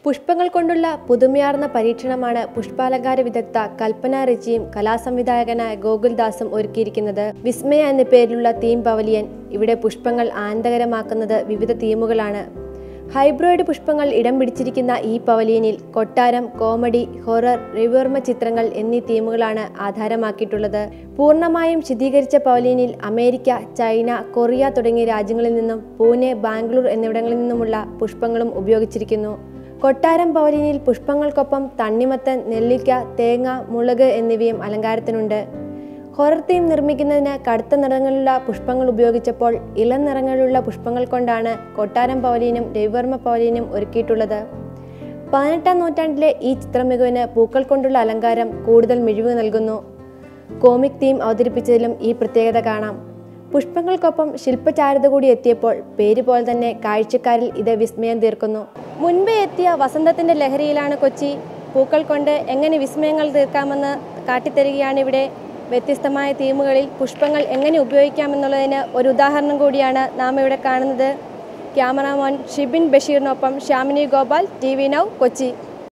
പുഷ്പങ്ങൾ കൊണ്ടുള്ള പുതുമയാർന്ന പരീക്ഷണമാണ് പുഷ്പാലങ്കാര വിദഗ്ധ കൽപ്പന റിജിയും കലാസംവിധായകനായ ഗോകുൽദാസും ഒരുക്കിയിരിക്കുന്നത് വിസ്മയ എന്ന പേരിലുള്ള തീം പവലിയൻ ഇവിടെ പുഷ്പങ്ങൾ ആനന്ദകരമാക്കുന്നത് വിവിധ തീമുകളാണ് ഹൈബ്രിഡ് പുഷ്പങ്ങൾ ഇടം പിടിച്ചിരിക്കുന്ന ഈ പവലിയനിൽ കൊട്ടാരം കോമഡി ഹൊറർ രവിവർമ്മ ചിത്രങ്ങൾ എന്നീ തീമുകളാണ് ആധാരമാക്കിയിട്ടുള്ളത് പൂർണ്ണമായും ശുദ്ധീകരിച്ച പവലിയനിൽ അമേരിക്ക ചൈന കൊറിയ തുടങ്ങിയ രാജ്യങ്ങളിൽ നിന്നും പൂനെ ബാംഗ്ലൂർ എന്നിവിടങ്ങളിൽ നിന്നുമുള്ള പുഷ്പങ്ങളും ഉപയോഗിച്ചിരിക്കുന്നു കൊട്ടാരം പവലിയനിൽ പുഷ്പങ്ങൾക്കൊപ്പം തണ്ണിമത്തൻ നെല്ലിക്ക തേങ്ങ മുളക് എന്നിവയും അലങ്കാരത്തിനുണ്ട് ഹൊറർ തീം നിർമ്മിക്കുന്നതിന് കടുത്ത നിറങ്ങളിലുള്ള പുഷ്പങ്ങൾ ഉപയോഗിച്ചപ്പോൾ ഇളം നിറങ്ങളിലുള്ള പുഷ്പങ്ങൾ കൊണ്ടാണ് കൊട്ടാരം പവലിയനും രവിവർമ്മ പവലിയനും ഒരുക്കിയിട്ടുള്ളത് പതിനെട്ടാം നൂറ്റാണ്ടിലെ ഈ ചിത്രമികവിന് പൂക്കൾ കൊണ്ടുള്ള അലങ്കാരം കൂടുതൽ മിഴിവ് നൽകുന്നു കോമിക് തീം അവതരിപ്പിച്ചതിലും ഈ പ്രത്യേകത കാണാം പുഷ്പങ്ങൾക്കൊപ്പം ശില്പചാരുത കൂടി എത്തിയപ്പോൾ പേര് പോലെ തന്നെ കാഴ്ചക്കാരിൽ ഇത് വിസ്മയം തീർക്കുന്നു മുൻപേ എത്തിയ വസന്തത്തിന്റെ ലഹരിയിലാണ് കൊച്ചി പൂക്കൾ കൊണ്ട് എങ്ങനെ വിസ്മയങ്ങൾ തീർക്കാമെന്ന് കാട്ടിത്തരികയാണ് ഇവിടെ വ്യത്യസ്തമായ തീമുകളിൽ പുഷ്പങ്ങൾ എങ്ങനെ ഉപയോഗിക്കാമെന്നുള്ളതിന് ഒരു ഉദാഹരണം കൂടിയാണ് നാം ഇവിടെ കാണുന്നത് ക്യാമറാമാൻ ഷിബിൻ ബഷീറിനൊപ്പം Shamini Gopal T V now Kochi